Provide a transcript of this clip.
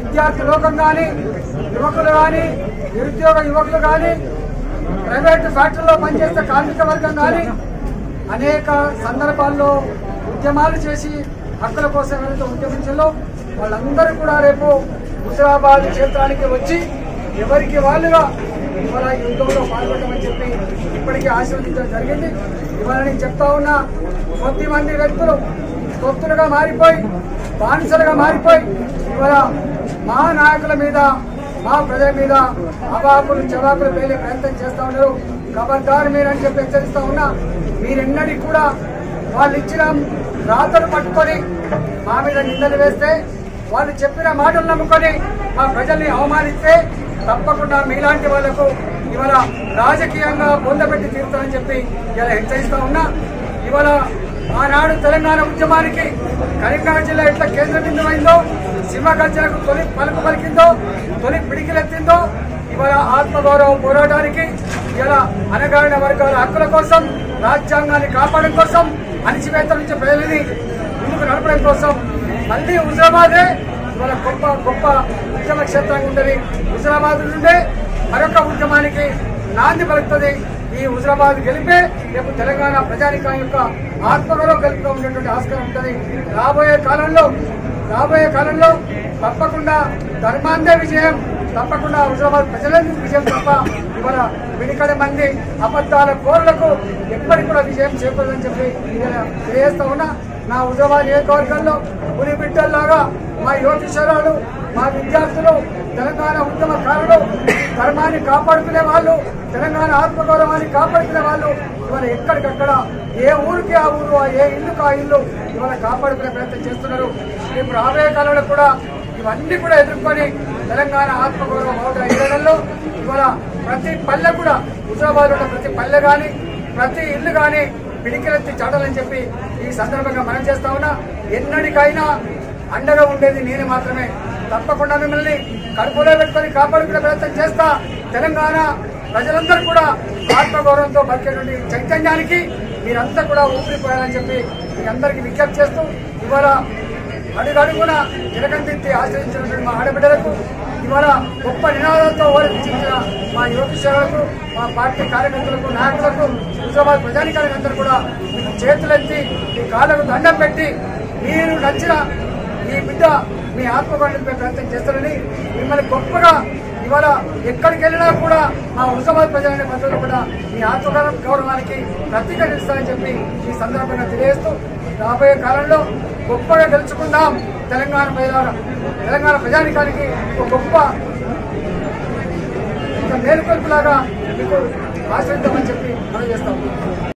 విద్యార్థి లోకం కానీ యువకులు కానీ నిరుద్యోగ యువకులు కానీ ప్రైవేటు ఫ్యాక్టరీలో పనిచేసే కార్మిక వర్గం కానీ అనేక సందర్భాల్లో ఉద్యమాలు చేసి హక్కుల కోసం ఎవరైతే ఉద్యమించాలో వాళ్ళందరూ కూడా రేపు హుజరాబాద్ క్షేత్రానికి వచ్చి ఎవరికి వాళ్ళుగా ఇవాళ ఈ యుద్ధంలో పాల్గొనమని చెప్పి ఇప్పటికీ ఆశీర్వదించడం జరిగింది ఇవాళ నేను చెప్తా ఉన్నా కొద్ది మంది వ్యక్తులు తొత్తులుగా మారిపోయి బానిసలుగా మారిపోయి ఇవాళ మా నాయకుల మీద మా ప్రజల మీద అవాకులు చవాకులు పేలే ప్రయత్నం చేస్తా ఉన్నారు ఖబర్దారు మీరని చెప్పి హెచ్చరిస్తా ఉన్నా మీరెన్నడికి కూడా వాళ్ళు ఇచ్చిన రాతలు పట్టుకొని మా మీద నిందలు వేస్తే వాళ్ళు చెప్పిన మాటలు నమ్ముకొని మా ప్రజల్ని అవమానిస్తే తప్పకుండా మీలాంటి వాళ్లకు ఇవాళ రాజకీయంగా పొందబెట్టి తీరుతారని చెప్పి ఇలా హెచ్చరిస్తా ఉన్నా ఇవాళ ఆనాడు తెలంగాణ ఉద్యమానికి కరీంనగర్ జిల్లా ఎట్లా కేంద్ర బిందువైందో సింహగర్జనకు తొలి పలుకు పలికిందో తొలి పిడికిలెత్తిందో ఇవాళ ఆత్మగౌరవ పోరాటానికి ఇలా అనగారిన వర్గాల హక్కుల కోసం రాజ్యాంగాన్ని కాపాడడం కోసం అణిచివేత నుంచి ప్రజలని ముందుకు నడపడం కోసం మళ్ళీ హుజరాబాదే ఇవాళ గొప్ప గొప్ప ఉద్యమ క్షేత్రంగా ఉండేది హుజరాబాద్ నుండే మరొక ఉద్యమానికి నాంది పలుకుతుంది ఈ హుజరాబాద్ గెలిపే రేపు తెలంగాణ ప్రజానికం యొక్క ఆత్మగౌరవ గెలుపుగా ఉండేటువంటి ఆస్కారం ఉంటుంది రాబోయే కాలంలో రాబోయే కాలంలో తప్పకుండా ధర్మాందే విజయం తప్పకుండా హుజరాబాద్ ప్రజలందరి విజయం తప్ప ఇవాళ వెనుకడి మంది అబద్ధాల కోర్లకు ఎప్పటికి కూడా విజయం చేకూరదని చెప్పి నేను తెలియజేస్తా ఉన్నా నా హుజరాబాద్ నియోజకవర్గంలో పులి బిడ్డల్లాగా మా యువకిషోరాలు మా విద్యార్థులు తెలంగాణ ఉద్యమకారులు ధర్మాన్ని కాపాడుకునే వాళ్ళు తెలంగాణ ఆత్మగౌరవాన్ని కాపాడుకునే వాళ్ళు ఇవాళ ఎక్కడికక్కడ ఏ ఊరికి ఆ ఊరు ఆ ఏ ఇల్లుకు ఆ ఇల్లు ఇవాళ కాపాడుకునే ప్రయత్నం చేస్తున్నారు రేపు రాబోయే కాలంలో కూడా ఇవన్నీ కూడా ఎదుర్కొని తెలంగాణ ఆత్మగౌరవ హోదా ఇవ్వడంలో ఇవాళ ప్రతి పల్లె కూడా హుజరాబాద్ ఉన్న ప్రతి పల్లె కానీ ప్రతి ఇల్లు కానీ పిడికిలెత్తి చాటాలని చెప్పి ఈ సందర్భంగా మనం చేస్తా ఉన్నా ఎన్నటికైనా అండగా ఉండేది నేనే మాత్రమే తప్పకుండా మిమ్మల్ని కడుపులో పెట్టుకొని కాపాడుకునే ప్రయత్నం చేస్తా తెలంగాణ ప్రజలందరూ కూడా ఆత్మగౌరవంతో బతికేటువంటి చైతన్యానికి మీరంతా కూడా ఊపిరిపోయాలని చెప్పి మీ అందరికీ విజ్ఞప్తి చేస్తూ ఇవాళ అడుగడుగున జనకందించి ఆశ్రయించినటువంటి మా ఆడబిడ్డలకు ఇవాళ గొప్ప నినాదాలతో ఓడించిన మా యువకిషోరులకు మా పార్టీ కార్యకర్తలకు నాయకులకు హుజరాబాద్ ప్రజానికానికి అందరూ కూడా మీకు చేతులెత్తి మీ కాళ్ళకు దండం పెట్టి మీరు నచ్చిన ఈ బిడ్డ మీ ఆత్మగౌరవం ప్రయత్నం చేస్తారని మిమ్మల్ని గొప్పగా ఇవాళ ఎక్కడికి వెళ్ళినా కూడా మా హుజరాబాద్ ప్రజలనే ప్రజలు కూడా మీ ఆత్మగౌరవ గౌరవానికి ప్రతీక నిలుస్తారని చెప్పి ఈ సందర్భంగా తెలియజేస్తూ రాబోయే కాలంలో గొప్పగా గెలుచుకుందాం తెలంగాణ ప్రజల తెలంగాణ ప్రజానికానికి ఒక గొప్ప ఒక మేలుకొల్పులాగా మీకు ఆశ్రయిద్దామని చెప్పి మనం చేస్తాం